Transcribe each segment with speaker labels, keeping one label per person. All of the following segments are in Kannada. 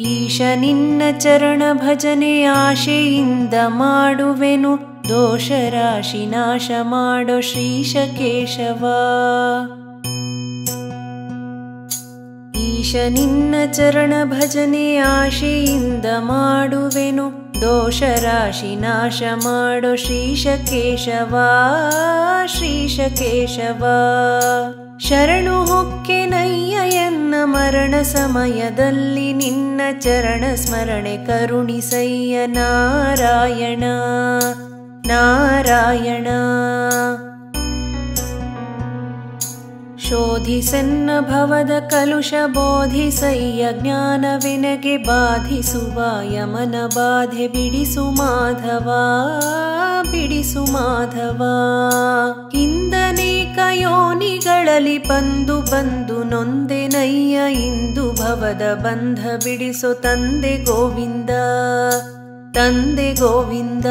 Speaker 1: ಈಶ ನಿನ್ನ ಚರಣ ಭಜನೆ ಆಶೆಯಿಂದ ಮಾಡುವೆನು ದೋಷ ರಾಶಿ ನಾಶ ಮಾಡೋ ಶ್ರೀಶ ಕೇಶವ ಈಶ ನಿನ್ನ ಚರಣ ಭಜನೆ ಆಶೆಯಿಂದ ಮಾಡುವೆನು ದೋಷ ರಾಶಿ ನಾಶ ಮಾಡೋ ಶ್ರೀಶ ಕೇಶವ ಶ್ರೀಶ ಕೇಶವ ಶರಣು ಹೊಕ್ಕೆನಯ್ಯ ಎನ್ನ ಮರಣ ಸಮಯದಲ್ಲಿ ನಿನ್ನ ಚರಣ ಸ್ಮರಣೆ ಕರುಣಿಸಯ್ಯ ನಾರಾಯಣ ನಾರಾಯಣ ಶೋಧಿಸನ್ನ ಭವದ ಕಲುಷ ಬೋಧಿಸಯ್ಯ ಜ್ಞಾನವಿನಗೆ ಬಾಧಿಸುವ ಯಮನ ಬಾಧೆ ಬಿಡಿಸು ಮಾಧವ ಬಿಡಿಸು ಮಾಧವ ಹಿಂದನೇಕ ಯೋನಿಗಳಲ್ಲಿ ಬಂದು ಬಂದು ನೊಂದೆನಯ್ಯ ಇಂದು ಭವದ ಬಂಧ ಬಿಡಿಸು ತಂದೆ ಗೋವಿಂದ ತಂದೆ ಗೋವಿಂದ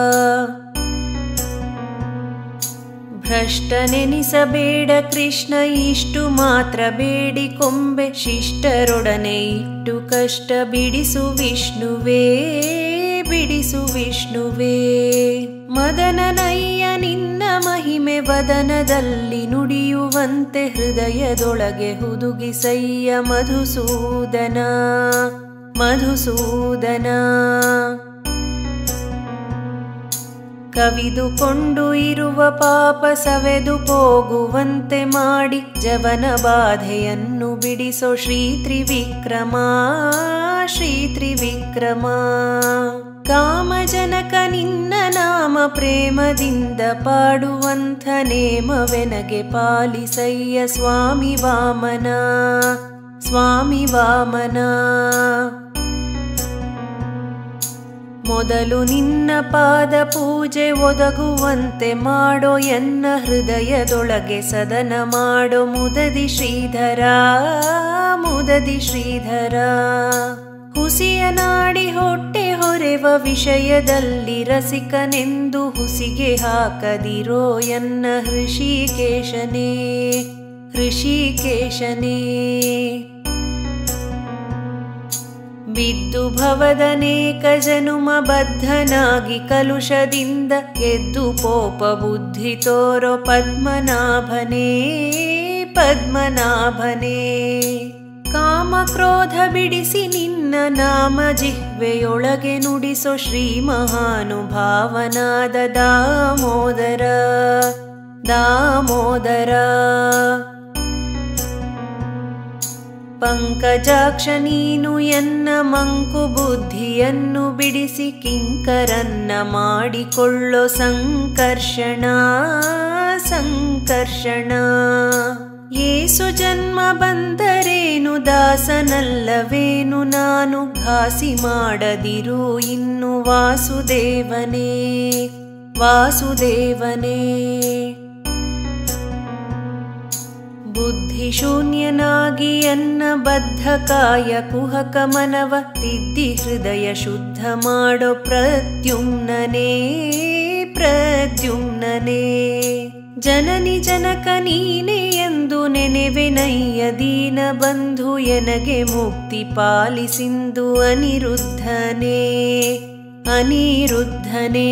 Speaker 1: ಭ್ರಷ್ಟನೆನಿಸಬೇಡ ಕೃಷ್ಣ ಇಷ್ಟು ಮಾತ್ರ ಬೇಡಿ ಕೊಂಬೆ ಶಿಷ್ಟರೊಡನೆ ಇಟ್ಟು ಕಷ್ಟ ಬಿಡಿಸು ವಿಷ್ಣುವೇ ಬಿಡಿಸು ವಿಷ್ಣುವೇ ಮದನನಯ್ಯ ನಿನ್ನ ಮಹಿಮೆ ವದನದಲ್ಲಿ ನುಡಿಯುವಂತೆ ಹೃದಯದೊಳಗೆ ಹುದುಗಿಸಯ್ಯ ಮಧುಸೂದನ ಮಧುಸೂದನ ಕವಿದುಕೊಂಡು ಇರುವ ಪಾಪ ಸವೆದು ಹೋಗುವಂತೆ ಮಾಡಿ ಜವನ ಬಾಧೆಯನ್ನು ಬಿಡಿಸೋ ಶ್ರೀ ತ್ರಿವಿಕ್ರಮ ಶ್ರೀ ತ್ರಿವಿಕ್ರಮ ಕಾಮಜನಕ ನಿನ್ನ ನಾಮ ಪ್ರೇಮದಿಂದ ಪಾಡುವಂಥ ನೇಮವೆನಗೆ ಪಾಲಿಸಯ್ಯ ಸ್ವಾಮಿ ವಾಮನ ಸ್ವಾಮಿ ವಾಮನ ಮೊದಲು ನಿನ್ನ ಪಾದ ಪೂಜೆ ಒದಗುವಂತೆ ಮಾಡೋ ಎನ್ನ ಹೃದಯದೊಳಗೆ ಸದನ ಮಾಡೋ ಮುದದಿ ಶ್ರೀಧರ ಮುದದಿ ಶ್ರೀಧರ ಹುಸಿಯ ನಾಡಿ ಹೊಟ್ಟೆ ಹೊರೆವ ವಿಷಯದಲ್ಲಿ ರಸಿಕನೆಂದು ಹುಸಿಗೆ ಹಾಕದಿರೋ ಎನ್ನ ಹೃಷಿಕೇಶನೇ ಹೃಷಿಕೇಶನೇ ಬಿದ್ದು ಭವದನೇಕ ಜನುಮ ಬದ್ಧನಾಗಿ ಕಲುಷದಿಂದ ಎದ್ದು ಪೋಪ ಬುದ್ಧಿ ತೋರೋ ಪದ್ಮನಾಭನೇ ಪದ್ಮನಾಭನೇ ಕಾಮ ಕ್ರೋಧ ಬಿಡಿಸಿ ನಿನ್ನ ನಾಮ ಜಿಹ್ವೆಯೊಳಗೆ ನುಡಿಸೋ ಶ್ರೀ ಮಹಾನುಭಾವನಾದ ದಾಮೋದರ ದಾಮೋದರ ಪಂಕಜಾಕ್ಷ ನೀನು ಎನ್ನ ಮಂಕು ಬುದ್ಧಿಯನ್ನು ಬಿಡಿಸಿ ಕಿಂಕರನ್ನ ಮಾಡಿಕೊಳ್ಳೋ ಸಂಕರ್ಷಣ ಸಂಕರ್ಷಣ ಏಸು ಜನ್ಮ ಬಂದರೇನು ದಾಸನಲ್ಲವೇನು ನಾನು ಘಾಸಿ ಮಾಡದಿರು ಇನ್ನು ವಾಸುದೇವನೇ ವಾಸುದೇವನೇ ಬುದ್ಧಿಶೂನ್ಯನಾಗಿ ಎನ್ನ ಬದ್ಧ ಕಾಯ ಕುಹಕ ಮನವ ತಿದ್ದಿ ಹೃದಯ ಶುದ್ಧ ಮಾಡೋ ಪ್ರದ್ಯುಮ್ನನೇ ಪ್ರದ್ಯುಮ್ನನೇ ಜನನಿ ಜನಕ ನೀನೆ ಎಂದು ನೆನೆವೆನಯ್ಯ ದೀನ ಬಂಧು ಎನಗೆ ಮುಕ್ತಿ ಪಾಲಿಸಿಂದು ಅನಿರುದ್ಧನೇ ಅನಿರುದ್ಧನೇ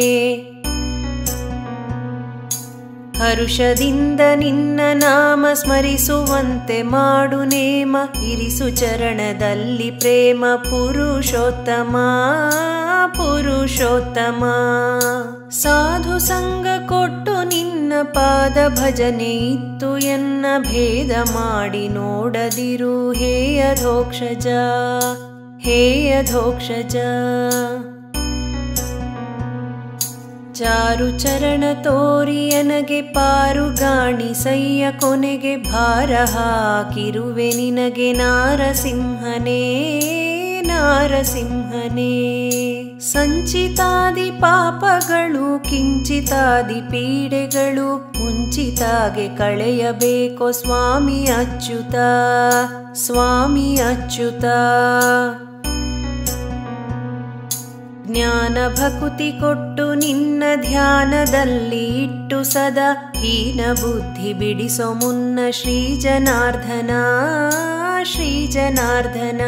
Speaker 1: ಹರುಷದಿಂದ ನಿನ್ನ ನಾಮ ಸ್ಮರಿಸುವಂತೆ ಮಾಡು ನೇಮ ಇರಿಸು ಚರಣದಲ್ಲಿ ಪ್ರೇಮ ಪುರುಷೋತ್ತಮ ಪುರುಷೋತ್ತಮ ಸಾಧು ಸಂಗ ಕೊಟ್ಟು ನಿನ್ನ ಪಾದ ಭಜನೆ ಇತ್ತು ಎನ್ನ ಭೇದ ಮಾಡಿ ನೋಡದಿರು ಹೇಯಧೋಕ್ಷಜ ಹೇಯಧೋಕ್ಷಜ ಚಾರು ಚರಣ ತೋರಿಯನಗೆ ಪಾರುಗಾಣಿಸಯ್ಯ ಕೊನೆಗೆ ಭಾರ ಹಾಕಿರುವೆ ನಿನಗೆ ನಾರಸಿಂಹನೇ ನಾರಸಿಂಹನೇ ಸಂಚಿತಾದಿ ಪಾಪಗಳು ಕಿಂಚಿತಾದಿ ಪೀಡೆಗಳು ಮುಂಚಿತಾಗೆ ಕಳೆಯಬೇಕೋ ಸ್ವಾಮಿ ಅಚ್ಯುತ ಸ್ವಾಮಿ ಅಚ್ಯುತ ಜ್ಞಾನ ಭಕುತಿ ಕೊಟ್ಟು ನಿನ್ನ ಧ್ಯಾನದಲ್ಲಿ ಇಟ್ಟು ಸದಾ ಹೀನ ಬುದ್ಧಿ ಬಿಡಿಸೋ ಮುನ್ನ ಶ್ರೀ ಜನಾರ್ದನ ಶ್ರೀ ಜನಾರ್ದನ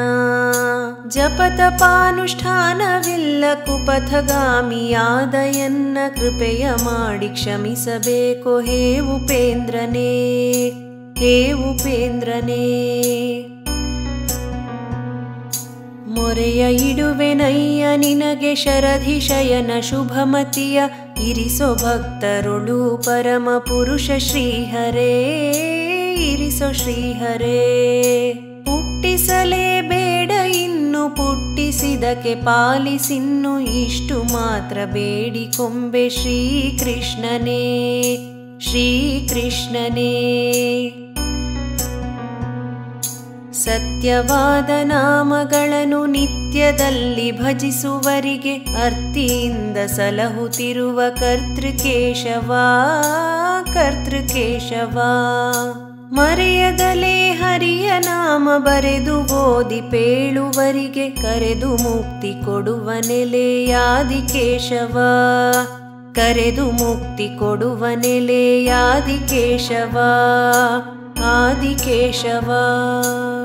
Speaker 1: ಜಪತಪಾನುಷ್ಠಾನವಿಲ್ಲ ಕುಪಥಗಾಮಿಯಾದ ಎನ್ನ ಕೃಪೆಯ ಮಾಡಿ ಕ್ಷಮಿಸಬೇಕು ಹೇ ಉಪೇಂದ್ರನೇ ಹೇ ಉಪೇಂದ್ರನೇ ಮೊರೆಯ ಇಡುವೆನಯ್ಯ ನಿನಗೆ ಶರಧಿಶಯನ ಶುಭಮತಿಯ ಇರಿಸೋ ಭಕ್ತರುಳು ಪರಮ ಪುರುಷ ಶ್ರೀಹರೇ ಇರಿಸೋ ಶ್ರೀಹರೇ ಹುಟ್ಟಿಸಲೇ ಬೇಡ ಇನ್ನು ಪುಟ್ಟಿಸಿದಕ್ಕೆ ಪಾಲಿಸಿನ್ನು ಇಷ್ಟು ಮಾತ್ರ ಬೇಡಿಕೊಂಬೆ ಶ್ರೀಕೃಷ್ಣನೇ ಶ್ರೀಕೃಷ್ಣನೇ ಸತ್ಯವಾದ ನಾಮಗಳನ್ನು ನಿತ್ಯದಲ್ಲಿ ಭಜಿಸುವರಿಗೆ ಅರ್ತಿಯಿಂದ ಸಲಹುತ್ತಿರುವ ಕರ್ತೃಕೇಶವ ಕರ್ತೃಕೇಶವ ಮರೆಯದಲೇ ಹರಿಯ ನಾಮ ಬರೆದು ಓದಿ ಪೇಳುವರಿಗೆ ಕರೆದು ಮುಕ್ತಿ ಕೊಡುವ ನೆಲೆಯಾದಿಕೇಶವ ಕರೆದು ಮುಕ್ತಿ ಕೊಡುವ ನೆಲೆಯಾದಿಕೇಶವ ಆದಿಕೇಶವ